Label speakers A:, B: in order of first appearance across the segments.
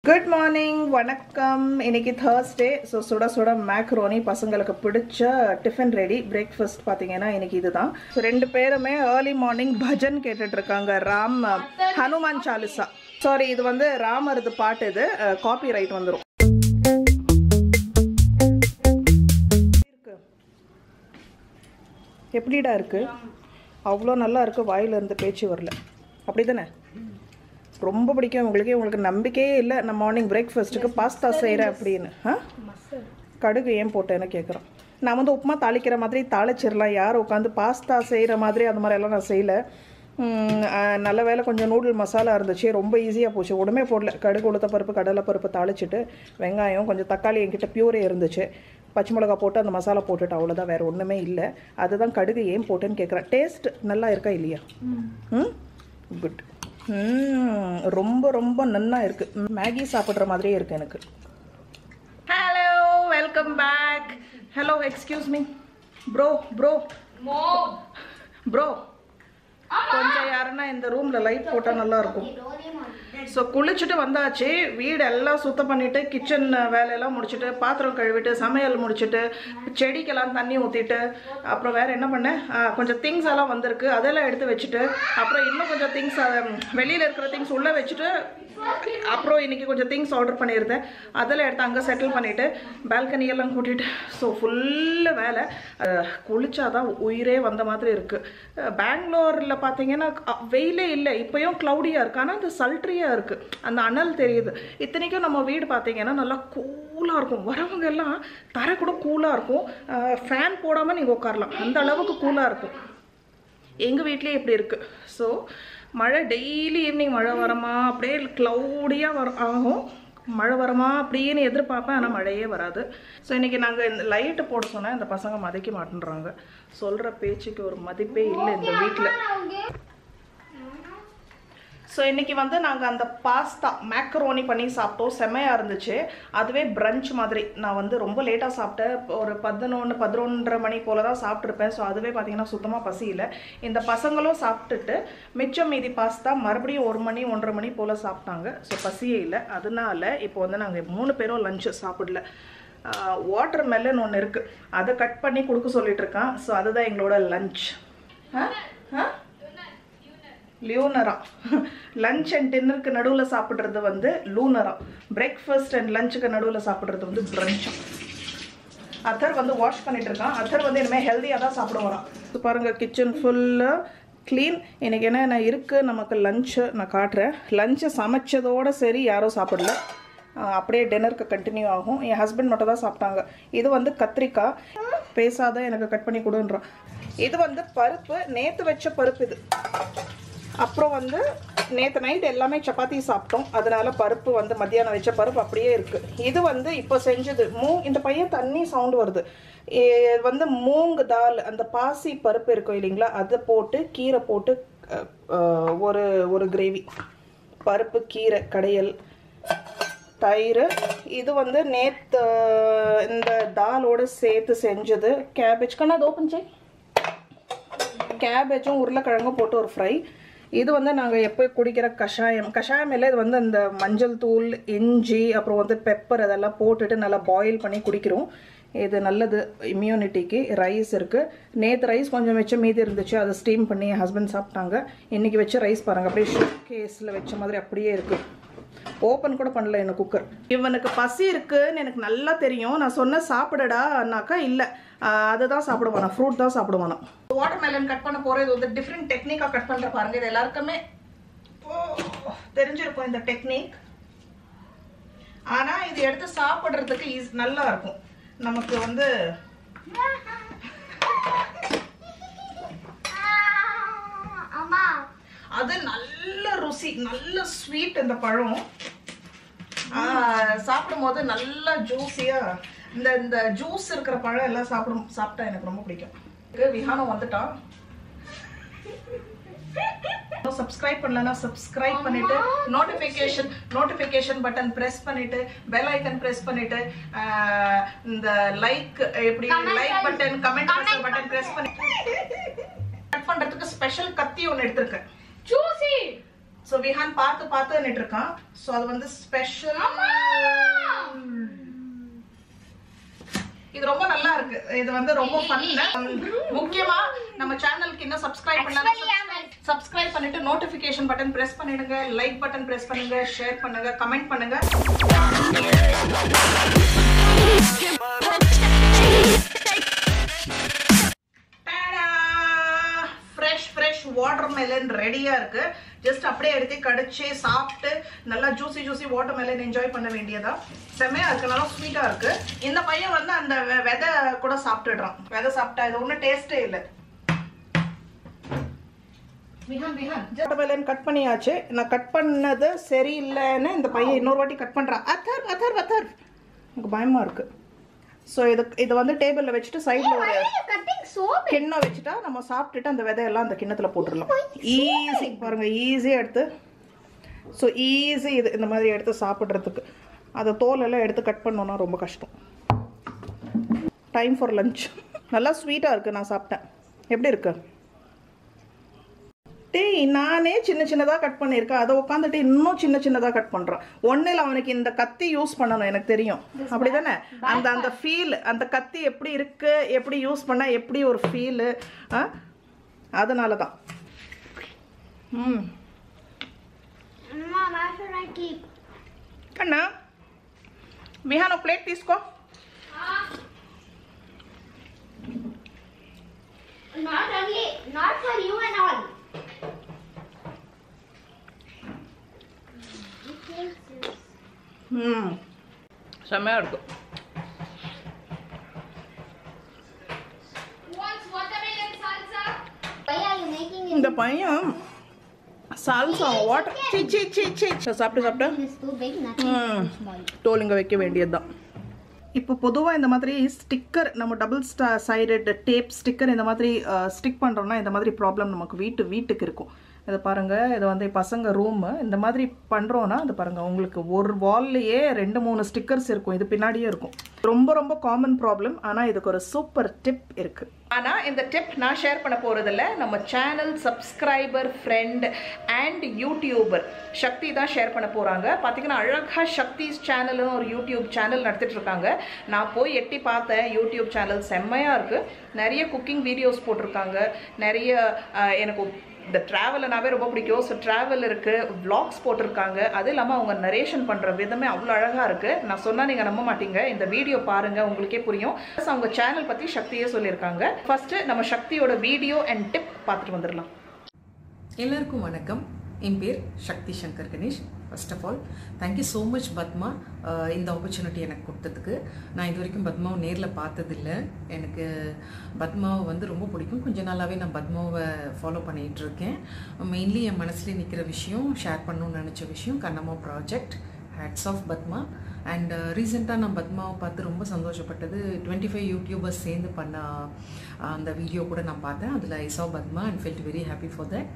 A: Good morning வணக்கம் இன்னைக்கு Thursday so சுட சுட மேக்ரோனி பசங்களுக்கு பிடிச்ச டிஃபன் ரெடி பிரேக்ஃபாஸ்ட் பார்த்தீங்கன்னா இன்னைக்கு இதுதான் ஸோ ரெண்டு பேருமே ஏர்லி மார்னிங் பஜன் கேட்டுட்டு இருக்காங்க ராம் ஹனுமான் சாலிசா சாரி இது வந்து ராமரது பாட்டு இது காப்பி ரைட் வந்துடும் எப்படிடா இருக்கு அவ்வளோ நல்லா இருக்கு வாயில இருந்து பேச்சு வரல அப்படி தானே ரொம்ப பிடிக்கும் உங்களுக்கு உங்களுக்கு நம்பிக்கையே இல்லை நான் மார்னிங் பிரேக்ஃபாஸ்ட்டுக்கு பாஸ்தா செய்கிறேன் அப்படின்னு ஆ கடுகு ஏன் போட்டேன்னு கேட்குறோம் நான் வந்து உப்புமா தாளிக்கிற மாதிரி தாளிச்சிடலாம் யார் உட்காந்து பாஸ்தா செய்கிற மாதிரி அந்த மாதிரி எல்லாம் நான் செய்யலை ம், ஆ, நல்ல வேலை கொஞ்சம் நூடுல் மசாலா இருந்துச்சு ரொம்ப ஈஸியாக போச்சு உடனே போடல கடுகு உளுத்த பருப்பு கடலை பருப்பு தாளிச்சிட்டு வெங்காயம் கொஞ்சம் தக்காளி என்கிட்ட பியூரே இருந்துச்சு பச்சை மிளகா போட்டு அந்த மசாலா போட்டுட்டு அவ்வளோதான் வேறு ஒன்றுமே இல்லை அதுதான் கடுகு ஏன் போட்டேன்னு கேட்குறேன் டேஸ்ட் நல்லா இருக்கா இல்லையா ம் குட் ம் ரொம்ப ரொம்ப நன்னா இருக்கு மேகி சாப்பிட்ற மாதிரியே இருக்கு எனக்கு hello welcome back hello excuse me bro bro bro கொஞ்சம் யாருன்னா இந்த ரூமில் லைட் போட்டால் நல்லா இருக்கும் ஸோ குளிச்சுட்டு வந்தாச்சு வீடு எல்லாம் சுத்தம் பண்ணிட்டு கிச்சன் வேலையெல்லாம் முடிச்சுட்டு பாத்திரம் கழுவிட்டு சமையல் முடிச்சுட்டு செடிக்கெல்லாம் தண்ணி ஊற்றிட்டு அப்புறம் வேற என்ன பண்ணேன் ஆ, கொஞ்சம் திங்ஸ் எல்லாம் வந்திருக்கு அதெல்லாம் எடுத்து வச்சுட்டு அப்புறம் இன்னும் கொஞ்சம் திங்ஸ் வெளியில் இருக்கிற திங்ஸ் உள்ளே வச்சுட்டு அப்புறம் இன்னைக்கு கொஞ்சம் திங்ஸ் ஆர்டர் பண்ணியிருந்தேன் அதெல்லாம் எடுத்து அங்கே செட்டில் பண்ணிவிட்டு பால்கனி எல்லாம் கூட்டிட்டு ஸோ ஃபுல்லு வேலை அஹ், குளிச்சாதான் உயிரே வந்த மாதிரி இருக்குது பெங்களூரில் பார்த்தீங்கன்னா அ- வெயிலே இல்லை இப்போயும் க்ளவுடியாக இருக்குது ஆனால் அந்த சல்ட்ரியாக இருக்குது அந்த அனல் தெரியுது இத்தனைக்கும் நம்ம வீடு பார்த்தீங்கன்னா நல்லா கூலாக இருக்கும் வரவங்க எல்லாம் தர கூட கூலாக இருக்கும் ஃபேன் போடாமல் நீங்கள் உட்காரலாம் அந்த அளவுக்கு கூலாக இருக்கும் எங்கள் வீட்லேயே இப்படி இருக்குது ஸோ மழை டெய்லி ஈவினிங் மழை வரமா அப்படியே க்ளவுடியாக வர ஆகும் மழை வரமா அப்படின்னு எதிர்பார்ப்பேன் ஆனால் மழையே வராது ஸோ இன்றைக்கி நாங்கள் இந்த லைட்டு போட சொன்னால் இந்த பசங்க மதிக்க மாட்டேன்றாங்க சொல்கிற பேச்சுக்கு ஒரு மதிப்பே இல்லை இந்த வீட்டில் ஸோ இன்றைக்கி வந்து நாங்கள் அந்த பாஸ்தா மேக்கரோனி பண்ணி சாப்பிட்டோம் செம்மையாக இருந்துச்சு அதுவே பிரஞ்ச் மாதிரி நான் வந்து ரொம்ப லேட்டாக சாப்பிட்டேன் ஒரு பதினொன்று பதினொன்றரை மணி போல் தான் சாப்பிட்ருப்பேன் ஸோ அதுவே பார்த்தீங்கன்னா சுத்தமாக பசியில இந்த பசங்களும் சாப்பிட்டுட்டு மிச்சம் மீதி பாஸ்தா மறுபடியும் ஒரு மணி ஒன்றரை மணி போல் சாப்பிட்டாங்க ஸோ பசியே இல்லை அதனால இப்போ வந்து நாங்கள் மூணு பேரும் லஞ்சு சாப்பிடல வாட்டர் மெலன் ஒன்று இருக்குது அதை கட் பண்ணி கொடுக்க சொல்லிட்டு இருக்கான் ஸோ அதுதான் எங்களோட லஞ்ச் ஆ ஆ லியூனரா லஞ்ச் அண்ட் டின்னருக்கு நடுவில் சாப்பிட்றது வந்து லூனரா பிரேக்ஃபாஸ்ட் அண்ட் லஞ்சுக்கு நடுவில் சாப்பிட்றது வந்து பிரஞ்சம் அத்தர் வந்து வாஷ் பண்ணிட்டு இருக்கான் அத்தர் வந்து இனிமேல் ஹெல்த்தியாக தான் சாப்பிட வரான் இது பாருங்க கிச்சன் ஃபுல்லாக க்ளீன் இன்னைக்கு என்ன இருக்குது நமக்கு லஞ்சு நான் காட்டுறேன் லஞ்சை சமைச்சதோட சரி யாரும் சாப்பிடல ஆஹ் அப்படியே டின்னருக்கு கண்டினியூ ஆகும் என் ஹஸ்பண்ட் மட்டும் தான் சாப்பிட்டாங்க இது வந்து கத்திரிக்காய் பேசாத எனக்கு கட் பண்ணி கொடுன்றான் இது வந்து பருப்பு நேற்று வச்ச பருப்பு இது அப்புறம் வந்து நேற்று நைட் எல்லாமே சப்பாத்தி சாப்பிட்டோம் அதனால பருப்பு வந்து மத்தியானம் வச்ச பருப்பு அப்படியே இருக்கு இது வந்து இப்போ செஞ்சது மூ இந்த பையன் தண்ணி சவுண்ட் வருது இது வந்து மூங்கு தால் அந்த பாசி பருப்பு இருக்கும் இல்லைங்களா அதை போட்டு கீரை போட்டு அஹ், அஹ், ஒரு ஒரு கிரேவி பருப்பு கீரை கடையல் தயிர் இது வந்து நேற்று இந்த தாலோடு சேர்த்து செஞ்சது கேபேஜ் கண்ணா அது ஓப்பன் செய் கேபேஜும் உருளைக்கிழங்கும் போட்டு ஒரு ஃப்ரை இது வந்து நாங்கள் எப்போ குடிக்கிற கஷாயம் கஷாயம் இல்லை இது வந்து அந்த மஞ்சள் தூள் இஞ்சி அப்புறம் வந்து பெப்பர் அதெல்லாம் போட்டுட்டு நல்லா பாயில் பண்ணி குடிக்கிறோம் இது நல்லது இம்யூனிட்டிக்கு ரைஸ் இருக்குது நேற்று ரைஸ் கொஞ்சம் வச்ச மீதி இருந்துச்சு அதை ஸ்டீம் பண்ணி என் ஹஸ்பண்ட் சாப்பிட்டாங்க இன்றைக்கி வச்ச ரைஸ் பாருங்கள் அப்படியே கேஸில் வச்ச மாதிரி அப்படியே இருக்குது ஓப்பன் கூட பண்ணல என்ன குக்கர் இவனுக்கு பசி இருக்குன்னு எனக்கு நல்லா தெரியும் நான் சொன்ன சாப்பிடடானாக்கா இல்லை அதுதான் சாப்பிடுவானா ஃப்ரூட் தான் சாப்பிடுவானா வாட்டர் மெலன் கட் பண்ண போகிறது வந்து டிஃப்ரெண்ட் டெக்னிக்காக கட் பண்ணுற பாருங்க இது எல்லாருக்குமே ஓ, தெரிஞ்சிருக்கும் இந்த டெக்னிக் ஆனால் இது எடுத்து சாப்பிட்றதுக்கு ஈஸ் நல்லா இருக்கும் நமக்கு வந்து அது நல்ல ருசி நல்ல ஸ்வீட் இந்த பழம் சாப்பிடும் போது நல்லா ஜூஸியா இந்த இந்த ஜூஸ் இருக்கிற பழம் எல்லாம் சாப்பிடும் சாப்பிட்டா எனக்கு ரொம்ப பிடிக்கும் இது விஹானம் வந்துட்டான் சப்ஸ்கிரைப் பண்ணலனா சப்ஸ்கிரைப் பண்ணிட்டு நோட்டிஃபிகேஷன் நோட்டிஃபிகேஷன் பட்டன் பிரஸ் பண்ணிட்டு பெல் ஐக்கன் பிரஸ் பண்ணிட்டு ஆஹ், இந்த லைக் எப்படி like button comment button press பண்ணி கட் பண்றதுக்கு ஸ்பெஷல் கத்தி ஒன்று எடுத்திருக்கேன்
B: ஜூசி
A: ஸோ விஹான் பார்த்து பார்த்து நிட்டு இருக்கான் ஸோ அது வந்து ஸ்பெஷல் இது ரொம்ப நல்லா இருக்கு இது வந்து ரொம்ப ஃபன்ல முக்கியமா நம்ம சேனலுக்கு இன்னும் சப்ஸ்கிரைப் பண்ணாங்க சப்ஸ்கிரைப் பண்ணிட்டு நோட்டிபிகேஷன் பட்டன் பிரஸ் பண்ணிடுங்க லைக் பட்டன் பிரஸ் பண்ணுங்க ஷேர் பண்ணுங்க கமெண்ட் பண்ணுங்க ஃப்ரெஷ் ஃப்ரெஷ் வாட்டர் மெலன் ரெடியா இருக்கு ஜஸ்ட் அப்படியே எடுத்து கடிச்சு சாப்பிட்டு நல்லா juicy juicy water melon enjoy பண்ண வேண்டியதா செம்மையா இருக்கு நல்லா ஸ்வீட்டா இருக்கு இந்த பையன் வந்து அந்த வெ- விதை கூட சாப்பிட்டுடுறான் விதை சாப்பிட்டா இது ஒன்றும் டேஸ்டே இல்லை வாட்டர் மெலன் கட் பண்ணியாச்சு நான் கட் பண்ணது சரியில்லைன்னு இந்த பையன் இன்னொரு வாட்டி கட் பண்றான் அத்தர் அத்தர் அத்தர் எனக்கு பயமா இருக்கு ஸோ இது இது வந்து டேபிளில் வச்சுட்டு சைடில் ஒரு
B: cutting so big.
A: கிண்ணம் வச்சுட்டா நம்ம சாப்பிட்டுட்டு அந்த விதையெல்லாம் அந்த கிண்ணத்துல போட்டுடலாம் ஈஸி பாருங்க ஈஸியாக எடுத்து ஸோ ஈஸி இது இந்த மாதிரி எடுத்து சாப்பிட்றதுக்கு அதை தோலெல்லாம் எடுத்து கட் பண்ணோன்னா ரொம்ப கஷ்டம் டைம் ஃபார் லஞ்ச் நல்லா ஸ்வீட்டாக இருக்குது நான் சாப்பிட்டேன் எப்படி இருக்கு டேய் நானே சின்ன சின்னதாக கட் பண்ணியிருக்கேன் அதை உட்காந்துட்டு இன்னும் சின்ன சின்னதாக கட் பண்ணுறான் ஒன்றில் அவனுக்கு இந்த கத்தி யூஸ் பண்ணணும் எனக்கு தெரியும் அப்படி தானே அந்த அந்த ஃபீல் அந்த கத்தி எப்படி இருக்கு எப்படி யூஸ் பண்ணால் எப்படி ஒரு ஃபீலு அதனால தான் ம்
B: Mom, where should I keep?
A: కన్నా మిహాన్ ఒక ప్లేట్ తీసుకో
B: Not only, not for you and all.
A: ம் செம்மையாக இருக்கும்
B: What's watermelon salsa? Why are you making it?
A: இந்த பையன் சால்சா வாட்டர் சி சி சி சி சாப்பிட்டு சாப்பிட்டு
B: It's too big, nothing
A: ம்
B: is small.
A: தோல் இங்கே வைக்க வேண்டியது தான் இப்போ பொதுவாக இந்த மாதிரி ஸ்டிக்கர் நம்ம டபுள் ஸ்டா சைடட் டேப் ஸ்டிக்கர் இந்த மாதிரி ஸ்டிக் பண்ணுறோம்னா இந்த மாதிரி ப்ராப்ளம் நமக்கு வீட்டு வீட்டுக்கு இருக்கும் இதை பாருங்கள் இது வந்து பசங்க ரூமு இந்த மாதிரி பண்ணுறோன்னா அது பாருங்கள் உங்களுக்கு ஒரு வால்லையே ரெண்டு மூணு ஸ்டிக்கர்ஸ் இருக்கும் இது பின்னாடியே இருக்கும் ரொம்ப ரொம்ப காமன் ப்ராப்ளம் ஆனால் இதுக்கு ஒரு சூப்பர் டிப் இருக்குது ஆனால் இந்த டிப் நான் ஷேர் பண்ண போகிறதில்ல நம்ம channel subscriber friend and YouTuber Shakti தான் ஷேர் பண்ண போகிறாங்க பார்த்தீங்கன்னா அழகாக சக்திஸ் சேனல்னு ஒரு யூடியூப் சேனல் நடத்திட்டு இருக்காங்க நான் போய் எட்டி பார்த்தேன் யூடியூப் சேனல் செம்மையாக இருக்குது நிறைய குக்கிங் வீடியோஸ் போட்டிருக்காங்க நிறைய அஹ், எனக்கு இந்த ட்ராவல்னாவே ரொம்ப பிடிக்கும் ஸோ ட்ராவல் இருக்குது vlogs போட்டிருக்காங்க அது இல்லாமல் அவங்க நரேஷன் பண்ணுற விதமே அவ்வளோ அழகாக இருக்குது நான் சொன்னால் நீங்கள் நம்ப மாட்டீங்க இந்த வீடியோ பாருங்கள் உங்களுக்கே புரியும் ப்ளஸ் அவங்க சேனல் பற்றி சக்தியே சொல்லியிருக்காங்க ஃபஸ்ட்டு நம்ம சக்தியோட வீடியோ அண்ட் டிப் பார்த்துட்டு வந்துடலாம்
C: எல்லாருக்கும் வணக்கம் என் பேர் Shakti Shankar Ganesh first of all thank you so much Padma ah இந்த ஆப்பர்ச்சுனிட்டி எனக்கு கொடுத்ததுக்கு நான் இது வரைக்கும் பத்மாவை நேரில் பார்த்ததில்ல எனக்கு பத்மாவை வந்து ரொம்ப பிடிக்கும் கொஞ்ச நாளாகவே நான் பத்மாவை ஃபாலோ பண்ணிகிட்டு இருக்கேன் மெயின்லி என் மனசுல நிற்கிற விஷயம் ஷேர் பண்ணணும்னு நினச்ச விஷயம் Kannamma project hats off Padma and ரீசெண்டாக நான் பத்மாவை பார்த்து ரொம்ப சந்தோஷப்பட்டது டுவெண்ட்டி ஃபைவ் யூடியூபர்ஸ் சேர்ந்து பண்ண அஹ், அந்த வீடியோ கூட நான் பார்த்தேன் அதில் I saw Padma and felt very happy for that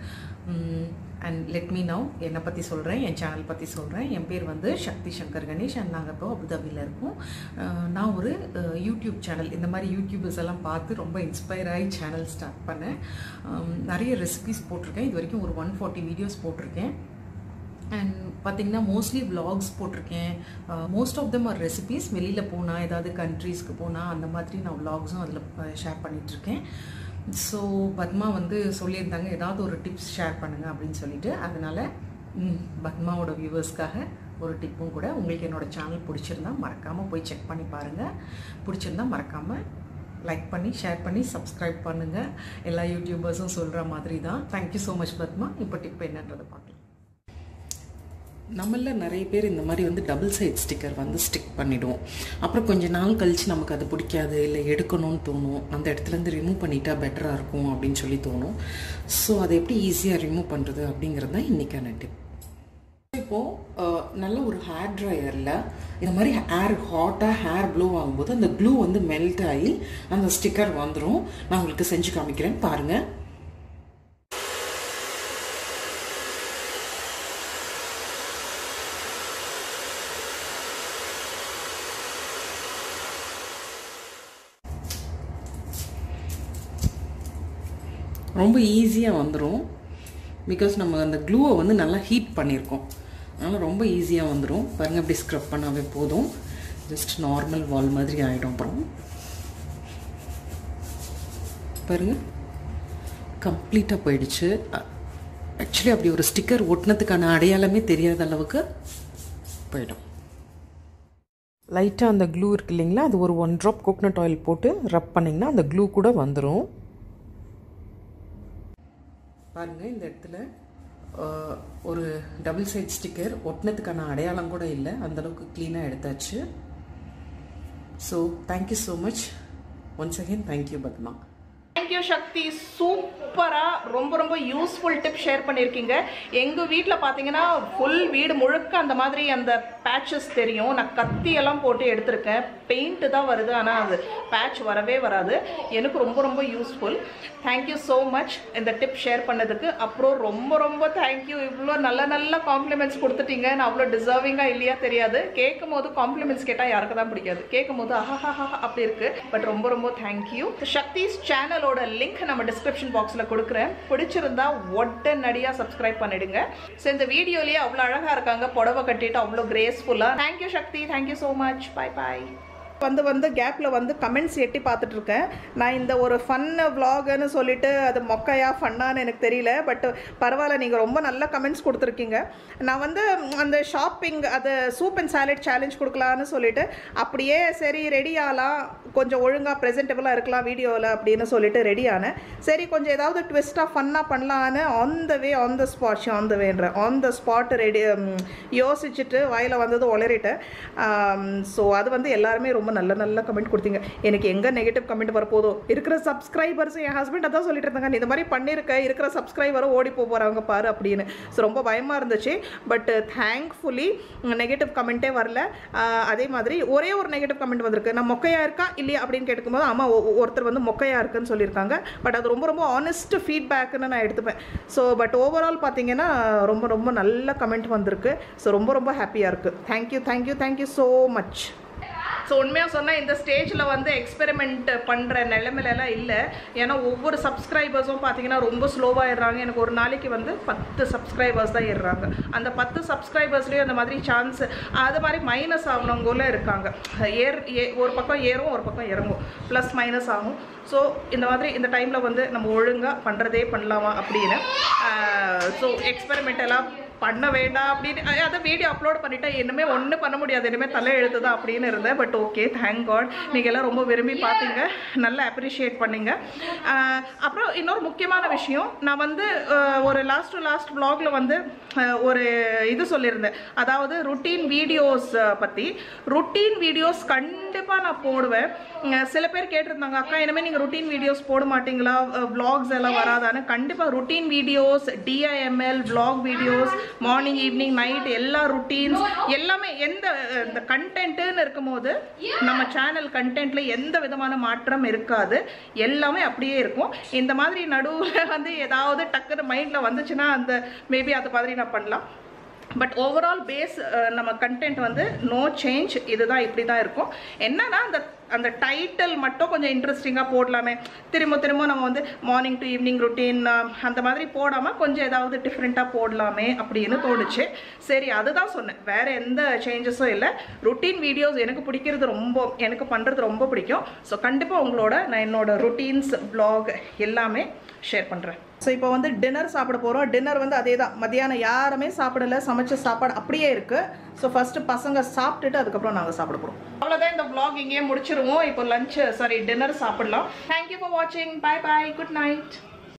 C: and let me now என்னை பற்றி சொல்கிறேன் என் சேனல் பற்றி சொல்கிறேன் என் பேர் வந்து சக்தி சங்கர் கணேஷ் அண்ட் நாங்கள் இப்போ அபுதாபியில் இருக்கோம் அஹ், நான் ஒரு அஹ், யூடியூப் சேனல் இந்த மாதிரி யூடியூபர்ஸ் எல்லாம் பார்த்து ரொம்ப இன்ஸ்பயர் ஆகி சேனல் ஸ்டார்ட் பண்ணேன் அம், நிறைய ரெசிபிஸ் போட்டிருக்கேன் இது வரைக்கும் ஒரு ஒன் ஃபார்ட்டி வீடியோஸ் போட்டிருக்கேன் அண்ட் பார்த்தீங்கன்னா மோஸ்ட்லி vlogs போட்டிருக்கேன் most of them are recipes வெளியில் போனால் ஏதாவது கண்ட்ரீஸ்க்கு போனால் அந்த மாதிரி நான் vlogsம் அதில் ஷேர் பண்ணிகிட்ருக்கேன் ஸோ பத்மா வந்து சொல்லியிருந்தாங்க ஏதாவது ஒரு டிப்ஸ் ஷேர் பண்ணுங்க அப்படின்னு சொல்லிட்டு அதனால ம், பத்மாவோட வியூவர்ஸ்க்காக ஒரு டிப்பும் கூட உங்களுக்கு என்னோட சேனல் பிடிச்சிருந்தா மறக்காமல் போய் செக் பண்ணி பாருங்கள் பிடிச்சிருந்தா மறக்காமல் லைக் பண்ணி ஷேர் பண்ணி சப்ஸ்கிரைப் பண்ணுங்கள் எல்லா யூடியூபர்ஸும் சொல்கிற மாதிரி தான் தேங்க்யூ ஸோ மச் பத்மா இப்போ டிப் என்னன்றதை பார்க்கலாம் நம்மள நிறைய பேர் இந்த மாதிரி வந்து டபுள் சைட் ஸ்டிக்கர் வந்து ஸ்டிக் பண்ணிடுவோம் அப்புறம் கொஞ்ச நாள் கழித்து நமக்கு அது பிடிக்காது இல்லை எடுக்கணும்னு தோணும் அந்த இடத்துலேருந்து ரிமூவ் பண்ணிட்டா பெட்டராக இருக்கும் அப்படின்னு சொல்லி தோணும் ஸோ அதை எப்படி ஈஸியாக ரிமூவ் பண்ணுறது அப்படிங்கிறது தான் இன்றைக்கான டிப் இப்போது நல்ல ஒரு ஹேர் ட்ரையரில் இந்த மாதிரி ஹேர் ஹாட்டாக ஹேர் ப்ளோ ஆகும்போது அந்த க்ளூ வந்து மெல்ட் ஆகி அந்த ஸ்டிக்கர் வந்துடும் நான் உங்களுக்கு செஞ்சு காமிக்கிறேன் பாருங்கள் ரொம்ப ஈஸியாக வந்துடும் பிகாஸ் நம்ம அந்த க்ளூவை வந்து நல்லா ஹீட் பண்ணியிருக்கோம் அதனால் ரொம்ப ஈஸியாக வந்துடும் பாருங்கள் அப்படி ஸ்க்ரப் பண்ணாவே போதும் ஜஸ்ட் நார்மல் வால் மாதிரி ஆகிடும் அப்புறம் பாருங்க கம்ப்ளீட்டாக போயிடுச்சு ஆக்சுவலி அப்படி ஒரு ஸ்டிக்கர் ஒட்டினதுக்கான அடையாளமே தெரியாத அளவுக்கு போயிடும் லைட்டாக அந்த க்ளூ இருக்கு இல்லைங்களா அது ஒரு ஒன் ட்ராப் கோகனட் ஆயில் போட்டு ரப் பண்ணிங்கன்னா அந்த க்ளூ கூட வந்துடும் பாருங்கள் இந்த இடத்துல ஆஹ், ஒரு டபுள் சைட் ஸ்டிக்கர் ஒட்டினதுக்கான அடையாளம் கூட இல்லை அந்தளவுக்கு க்ளீனாக எடுத்தாச்சு so thank you so much once again thank you Padma
A: thank you Shakti சூப்பரா ரொம்ப ரொம்ப யூஸ்ஃபுல் டிப் ஷேர் பண்ணியிருக்கீங்க எங்க வீட்டில் பார்த்தீங்கன்னா ஃபுல் வீடு முழுக்க அந்த மாதிரி அந்த பேட்சஸ் தெரியும் நான் கத்தி எல்லாம் போட்டு எடுத்திருக்கேன் பெயிண்ட் தான் வருது ஆனால் அது பேட்ச் வரவே வராது எனக்கு ரொம்ப ரொம்ப யூஸ்ஃபுல் தேங்க்யூ ஸோ மச் இந்த டிப் ஷேர் பண்ணதுக்கு அப்புறம் ரொம்ப ரொம்ப தேங்க்யூ இவ்வளோ நல்ல நல்ல காம்ப்ளிமெண்ட்ஸ் கொடுத்துட்டீங்க நான் அவ்வளோ டிசர்விங்காக இல்லையா தெரியாது கேட்கும் போது காம்ப்ளிமெண்ட்ஸ் கேட்டால் யாருக்கு தான் பிடிக்காது கேட்கும் போது அஹஹஹா அப்படி இருக்கு பட் ரொம்ப ரொம்ப தேங்க்யூ சக்திஸ் சேனலோட லிங்க் நம்ம டிஸ்கிரிப்ஷன் பாக்ஸில் கொடுக்குறேன் பிடிச்சிருந்தா உடனடியாக சப்ஸ்கிரைப் பண்ணிடுங்க ஸோ இந்த வீடியோலயே அவ்வளோ அழகாக இருக்காங்க புடவை கட்டிட்டு அவ்வளோ கிரேஸ்ஃபுல்லாக thank you Shakti thank you so much bye bye வந்து வந்து கேப்பில் வந்து கமெண்ட்ஸ் எட்டி பார்த்துட்டு இருக்கேன் நான் இந்த ஒரு ஃபன்னு vlogன்னு சொல்லிட்டு அது மொக்கையா ஃபன்னான்னு எனக்கு தெரியல பட் பரவாயில்ல நீங்கள் ரொம்ப நல்ல கமெண்ட்ஸ் கொடுத்துருக்கீங்க நான் வந்து ம், அந்த ஷாப்பிங் அது சூப் அண்ட் சாலட் சேலஞ்ச் கொடுக்கலான்னு சொல்லிட்டு அப்படியே சரி ரெடி ஆகலாம் கொஞ்சம் ஒழுங்காக ப்ரெசென்டபுளாக இருக்கலாம் வீடியோவில் அப்படின்னு சொல்லிட்டு ரெடி ஆனேன் சரி கொஞ்சம் ஏதாவது ட்விஸ்ட்டாக ஃபன்னாக பண்ணலான்னு on the way on the spot on the வேன்ற ஆன் த ஸ்பாட் ரெடி யோசிச்சுட்டு வாயில் வந்தது உளறிட்டேன் ஸோ அது வந்து எல்லாருமே ரொம்ப நல்ல நல்ல கமெண்ட் கொடுத்தீங்க எனக்கு எங்கே நெகட்டிவ் கமெண்ட் வரப்போதோ இருக்கிற சப்ஸ்கிரைபர்ஸ் என் ஹஸ்பண்ட் அதான் சொல்லிட்டு இருந்தாங்க நீ இந்த மாதிரி பண்ணியிருக்க இருக்கிற சப்ஸ்கிரைபரும் ஓடி போக போகிறாங்க பாரு அப்படின்னு ஸோ ரொம்ப பயமாக இருந்துச்சு பட் தேங்க்ஃபுல்லி நெகட்டிவ் கமெண்ட்டே வரல ஆஹ் அதே மாதிரி ஒரே ஒரு நெகட்டிவ் கமெண்ட் வந்திருக்கு நான் மொக்கையாக இருக்கா இல்லையா அப்படின்னு கேட்டுக்கும்போது ஆமாம் ஒருத்தர் வந்து மொக்கையாக இருக்குன்னு சொல்லியிருக்காங்க பட் அது ரொம்ப ரொம்ப ஆனஸ்ட் ஃபீட்பேக்குன்னு நான் எடுத்துப்பேன் ஸோ பட் ஓவரால் பார்த்தீங்கன்னா ரொம்ப ரொம்ப நல்ல கமெண்ட் வந்திருக்கு ஸோ ரொம்ப ரொம்ப ஹாப்பியாக இருக்குது thank you thank you thank you so much so உண்மையாக சொன்னால் இந்த ஸ்டேஜில் வந்து எக்ஸ்பெரிமெண்ட் பண்ணுற நிலைமையிலலாம் இல்லை ஏன்னா ஒவ்வொரு சப்ஸ்கிரைபர்ஸும் பார்த்தீங்கன்னா ரொம்ப ஸ்லோவாகிடுறாங்க எனக்கு ஒரு நாளைக்கு வந்து பத்து சப்ஸ்கிரைபர்ஸ் தான் ஏறுறாங்க அந்த பத்து சப்ஸ்கிரைபர்ஸ்லேயும் அந்த மாதிரி சான்ஸ் அது மாதிரி மைனஸ் ஆகணுங்களும் இருக்காங்க ஏர் ஏ ஒரு பக்கம் ஏறும் ஒரு பக்கம் இறங்கும் ப்ளஸ் மைனஸ் ஆகும் ஸோ இந்த மாதிரி இந்த டைமில் வந்து நம்ம ஒழுங்காக பண்ணுறதே பண்ணலாமா அப்படின்னு ஸோ எக்ஸ்பெரிமெண்ட் எல்லாம் பண்ண வேண்டாம் அப்படின்னு அஹ் அதை வீடியோ அப்லோட் பண்ணிட்டேன் இனிமே ஒன்றும் பண்ண முடியாது இனிமேல் தலை எழுத்து தான் அப்படின்னு இருந்தேன் பட் ஓகே தேங்க் காட் நீங்கள் எல்லாம் ரொம்ப விரும்பி பார்த்தீங்க நல்லா அப்ரிஷியேட் பண்ணீங்க அஹ் அப்புறம் இன்னொரு முக்கியமான விஷயம் நான் வந்து அஹ், ஒரு லாஸ்ட் டு லாஸ்ட் vlogல வந்து அஹ், ஒரு இது சொல்லியிருந்தேன் அதாவது ருட்டீன் வீடியோஸ் பற்றி ருட்டீன் வீடியோஸ் கண்டிப்பாக நான் போடுவேன் அஹ், சில பேர் கேட்டிருந்தாங்க அக்கா இனிமேல் நீங்கள் ருட்டீன் வீடியோஸ் போட மாட்டீங்களா vlogs எல்லாம் வராதான்னு கண்டிப்பாக routine videos DIML vlog videos morning evening night எல்லா ருட்டீன்ஸ் எல்லாமே எந்த அஹ், இந்த கண்டென்ட்டுன்னு இருக்கும்போது நம்ம சேனல் கண்டென்ட்ல எந்த விதமான மாற்றம் இருக்காது எல்லாமே அப்படியே இருக்கும் இந்த மாதிரி நடுவில் வந்து ஏதாவது டக்குன்னு மைண்டில் வந்துச்சுன்னா அந்த மேபி அது மாதிரி நான் பண்ணலாம் பட் ஓவரால் பேஸ் நம்ம கண்டென்ட் வந்து நோ சேஞ்ச் இதுதான் இப்படி தான் இருக்கும் என்னன்னா அந்த அந்த டைட்டில் மட்டும் கொஞ்சம் இன்ட்ரெஸ்டிங்காக போடலாமே திரும்ப திரும்ப நம்ம வந்து மார்னிங் டு ஈவினிங் ருட்டீன் அந்த மாதிரி போடாமல் கொஞ்சம் ஏதாவது டிஃப்ரெண்ட்டாக போடலாமே அப்படின்னு தோணுச்சு சரி அதுதான் சொன்னேன் வேற எந்த சேஞ்சஸும் இல்லை ருட்டீன் வீடியோஸ் எனக்கு பிடிக்கிறது ரொம்ப எனக்கு பண்ணுறது ரொம்ப பிடிக்கும் ஸோ கண்டிப்பாக உங்களோட நான் என்னோட ருட்டீன்ஸ் vlog எல்லாமே ஷேர் பண்ணுறேன் ஸோ இப்போ வந்து டின்னர் சாப்பிட போகிறோம் டின்னர் வந்து அதே தான் மதியானம் யாருமே சாப்பிடல சமைச்ச சாப்பாடு அப்படியே இருக்குது ஸோ ஃபஸ்ட்டு பசங்க சாப்பிட்டுட்டு அதுக்கப்புறம் நாங்கள் சாப்பிட போகிறோம் அவ்வளோதான் இந்த vlog இங்கேயே முடிச்சிருவோம் இப்போ லஞ்ச் சாரி டின்னர் சாப்பிடலாம் தேங்க்யூ ஃபார் வாட்சிங் பை பை குட் நைட்